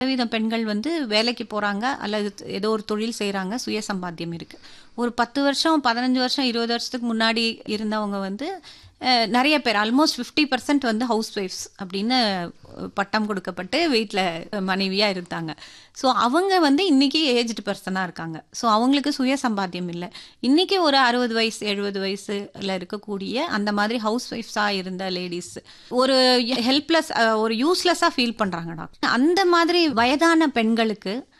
சதவீதம் பெண்கள் வந்து வேலைக்கு போகிறாங்க அல்லது ஏதோ ஒரு தொழில் செய்கிறாங்க சுய சம்பாத்தியம் இருக்குது ஒரு பத்து வருஷம் பதினஞ்சு வருஷம் இருபது வருஷத்துக்கு முன்னாடி இருந்தவங்க வந்து அஹ், நிறைய பேர் ஆல்மோஸ்ட் ஃபிஃப்டி பர்சன்ட் வந்து ஹவுஸ் ஒய்ஃப்ஸ் அப்படின்னு பட்டம் கொடுக்கப்பட்டு வீட்டில் மனைவியாக இருந்தாங்க ஸோ அவங்க வந்து இன்னைக்கு ஏஜ்டு பர்சனாக இருக்காங்க ஸோ அவங்களுக்கு சுய சம்பாத்தியம் இல்லை இன்னைக்கு ஒரு அறுபது வயசு எழுபது வயசுல இருக்கக்கூடிய அந்த மாதிரி ஹவுஸ் ஒய்ஃப்ஸாக இருந்த லேடிஸ் ஒரு ஹெல்ப்லெஸ் ஒரு யூஸ்லெஸ்ஸாக ஃபீல் பண்ணுறாங்க டாக்டர் அந்த மாதிரி வயதான பெண்களுக்கு